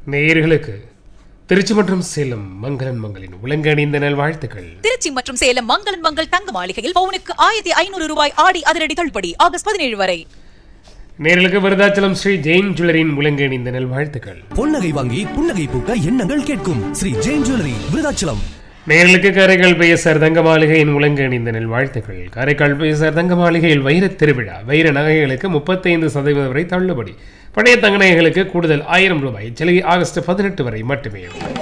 நேயர்களுக்கு திருச்சி மற்றும் சேலம் மங்களன் மங்களின் உலங்கணிந்த நல்வாழ்த்துக்கள் திருச்சி மற்றும் சேலம் மங்களன் மங்கள் தங்க மாளிகையில் பவுனுக்கு ஆயிரத்தி ஐநூறு ரூபாய் ஆடி அதிரடி தள்ளுபடி ஆகஸ்ட் பதினேழு வரை நேயர்களுக்கு விருதாச்சலம் ஸ்ரீ ஜெயின் ஜுவல்லரின் உலங்கணிந்த நல்வாழ்த்துக்கள் பொன்னகை வாங்கி புன்னகை பூக்க எண்ணங்கள் கேட்கும் ஸ்ரீ ஜெயின் ஜுவல்லரி விருதாச்சலம் நேயர்களுக்கு காரைக்கால் பேசர் தங்க மாளிகையின் உலங்கணிந்த நல்வாழ்த்துக்கள் காரைக்கால் பேசர் தங்க மாளிகையில் வைரத் திருவிழா வைர நகைகளுக்கு முப்பத்தைந்து சதவீதம் வரை தள்ளுபடி பழைய தங்க நகைகளுக்கு கூடுதல் ஆயிரம் ரூபாய் சலுகை ஆகஸ்ட் பதினெட்டு வரை மட்டுமே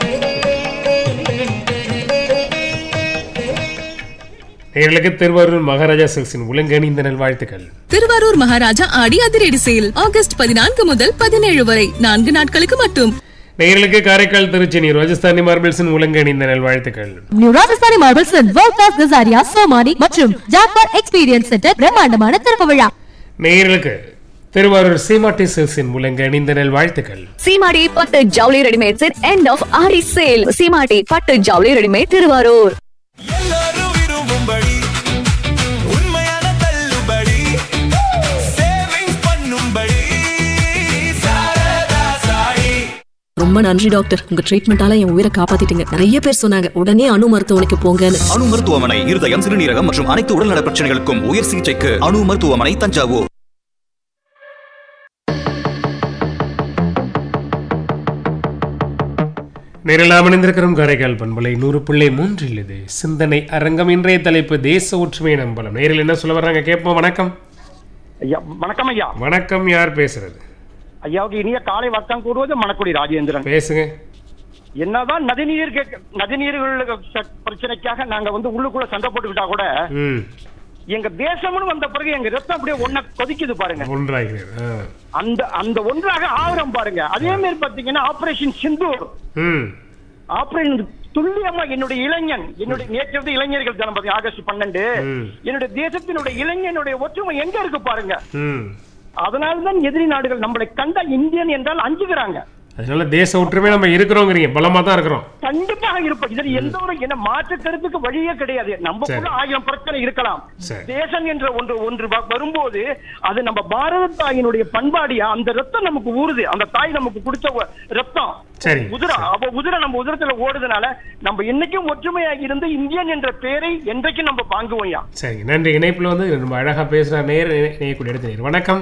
நேயர்களுக்கு திருவாரூர் மகாராஜா சில்க்ஸின் உலங்கணிந்த நல்வாழ்த்துக்கள் திருவாரூர் மகாராஜா ஆடி அதிரடி சேல் ஆகஸ்ட் பதினான்கு முதல் பதினேழு வரை நான்கு நாட்களுக்கு மட்டும் நேயர்களுக்கு காரைக்கால் திருச்சி ராஜஸ்தானி மார்பிள்ஸின் உலங்கணிந்த நல்வாழ்த்துக்கள் new Rajasthani marbles world class Kajaria Somany மற்றும் ஜாக்வார் எக்ஸ்பீரியன்ஸ் சென்டர் பிரம்மாண்டமான திறப்பு விழா நேயர்களுக்கு திருவாரூர் சீமாட்டி சில்க்ஸின் உலங்கணிந்த நல்வாழ்த்துக்கள் சீமாடி பட்டு ஜவுளி ரெடிமேட் செட் end of Aadi sale Seemati பட்டு ஜவுளி ரெடிமேட் திருவாரூர் எல்லாரும் விரும்பும்படி உண்மையான தள்ளுபடி சேவிங்ஸ் பண்ணும்படி சாரதா சாயி ரொம்ப நன்றி டாக்டர் உங்க ட்ரீட்மெண்டால என் உயிரை காப்பாத்திட்டீங்க நிறைய பேர் சொன்னாங்க உடனே அணு மருத்துவமனைக்கு போங்கன்னு அணு மருத்துவமனை இருதயம் சிறுநீரகம் மற்றும் அனைத்து உடல்நல பிரச்சனைகளுக்கும் உயர் சிகிச்சைக்கு அணு மருத்துவமனை தஞ்சாவூர் நேரெல்லாம் இணைந்திருக்கிறோம் காரைக்கால் பண்பலை நூறு பிள்ளை மூன்றில் இது சிந்தனை அரங்கம் இன்றைய தலைப்பு தேச ஒற்றுமை நம்பலம் நேரில் என்ன சொல்ல வர்றாங்க கேட்போம் வணக்கம் ஐயா வணக்கம் ஐயா வணக்கம் யார் பேசுறது ஐயாவுக்கு இனிய காலை வட்டம் கூறுவது மணக்குடி ராஜேந்திரன் பேசுங்க என்னதான் நதிநீர் கேட்க நதிநீர்கள் ச- பிரச்சனைக்காக நாங்க வந்து உள்ளுக்குள்ள சண்டை போட்டுக்கிட்டா கூட ம் எங்க தேசம்னு வந்த பிறகு எங்க ரத்தம் அப்படியே ஒன்ன கொதிக்குது பாருங்க ஒன்றாகிறேன் ஆ. அந்த அந்த ஒன்றாக ஆவரம் பாருங்க அதே மாதிரி பாத்தீங்கன்னா ஆபரேஷன் சிந்தூர் ம் ஆபரேஷன் துல்லியமா என்னுடைய இளைஞன் என்னுடைய நேற்று வந்து இளைஞர்கள் தினம் பாத்தீங்க ஆகஸ்ட் பன்னெண்டு ம். என்னுடைய தேசத்தினுடைய இளைஞனுடைய ஒற்றுமை எங்க இருக்கு பாருங்க ம் அதனால்தான் எதிரி நாடுகள் நம்மளை கண்ட இந்தியன் என்றால் அஞ்சுகிறாங்க அதனால தேச ஒற்றுமை நம்ம இருக்கிறோங்கிறீங்க பலமா தான் இருக்கிறோம் கண்டிப்பாக இருப்போம் இதுல எந்த ஒரு என்ன மாற்று கருத்துக்கு வழியே கிடையாது நமக்குள்ள சரி. ஆயிரம் பிரச்சனை இருக்கலாம் சரி. தேசம் என்ற ஒன்று ஒன்று வ- வரும்போது அது நம்ம பாரத தாயினுடைய பண்பாடியா அந்த ரத்தம் நமக்கு ஊறுது அந்த தாய் நமக்கு கொடுத்த ஒ- ரத்தம் சரி. உதிரா அப்ப உதிரை நம்ம உதிரத்துல ஓடுறதுனால நம்ம என்னைக்கும் ஒற்றுமையாக இருந்து இந்தியன் என்ற பெயரை என்றைக்கும் நம்ம வாங்குவோம்யா சரி நன்றி இணைப்புல வந்து ரொம்ப அழகா பேசுற நேர் இணையக்கூடிய இடத்து நேர் வணக்கம்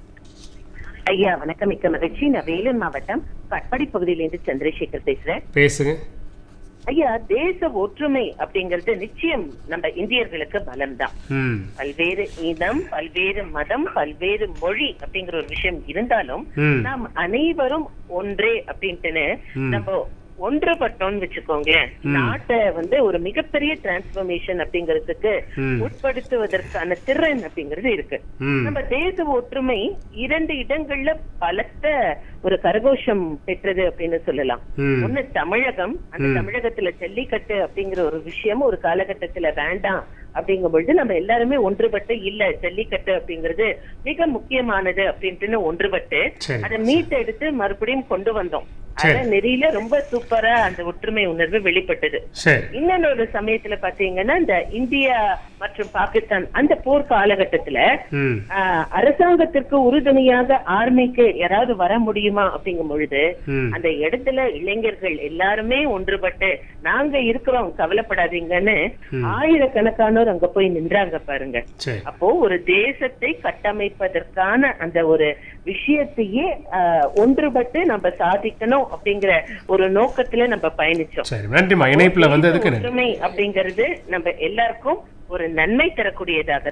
ஐயா வணக்கம் மிக்க மகிழ்ச்சி நான் வேலூர் மாவட்டம் கட்பாடி பகுதியிலிருந்து சந்திரசேகர் பேசுறேன் பேசுங்க ஐயா தேச ஒற்றுமை அப்படிங்கிறது நிச்சயம் நம்ம இந்தியர்களுக்கு பலம்தான் ம் பல்வேறு இனம் பல்வேறு மதம் பல்வேறு மொழி அப்படிங்கிற ஒரு விஷயம் இருந்தாலும் ம். நாம் அனைவரும் ஒன்றே அப்படின்ட்டுன்னு ம். நம்ம ஒன்றுபட்டோம்னு வச்சுக்கோங்களேன் ம். நாட்டை வந்து ஒரு மிகப்பெரிய டிரான்ஸ்பர்மேஷன் அப்படிங்கிறதுக்கு ம். உட்படுத்துவதற்கான திறன் அப்படிங்கிறது இருக்கு ம். நம்ம தேச ஒற்றுமை இரண்டு இடங்கள்ல பலத்த ஒரு கரகோஷம் பெற்றது அப்படின்னு சொல்லலாம் ம். ஒண்ணு தமிழகம் அந்த ம். தமிழகத்துல ஜல்லிக்கட்டு அப்படிங்கிற ஒரு விஷயம் ஒரு காலகட்டத்துல வேண்டாம் அப்படிங்கும் பொழுது நம்ம எல்லாருமே ஒன்றுபட்டு இல்ல ஜல்லிக்கட்டு அப்படிங்கிறது மிக முக்கியமானது அப்படின்ட்டு ஒன்றுபட்டு சரி. அதை மீட்டெடுத்து மறுபடியும் கொண்டு வந்தோம் சரி. அத நெறியில ரொம்ப சூப்பரா அந்த ஒற்றுமை உணர்வு வெளிப்பட்டது சரி இன்னொரு சமயத்துல பாத்தீங்கன்னா இந்த இந்தியா மற்றும் பாகிஸ்தான் அந்த போர் காலகட்டத்துல ம் ஆஹ், அரசாங்கத்திற்கு உறுதுணையாக ஆர்மிக்கு யாராவது வர முடியுமா அப்படிங்கும் பொழுது ம். அந்த இடத்துல இளைஞர்கள் எல்லாருமே ஒன்றுபட்டு நாங்க இருக்கிறோம் கவலைப்படாதீங்கன்னு ஆயிரக்கணக்கானோர் அங்க போய் நின்றாங்க பாருங்க சரி அப்போ ஒரு தேசத்தை கட்டமைப்பதற்கான அந்த ஒரு விஷயத்தையே ஆஹ், ஒன்றுபட்டு நம்ம சாதிக்கணும் அப்படிங்கிற ஒரு நோக்கத்துல நம்ம பயணிச்சோம் சரி நன்றிம்மா இணைப்புல வந்ததுக்கு நன்றி ஒற்றுமை அப்படிங்கிறது நம்ம எல்லாருக்கும் ஒரு நன்மை தரக்கூடியதாக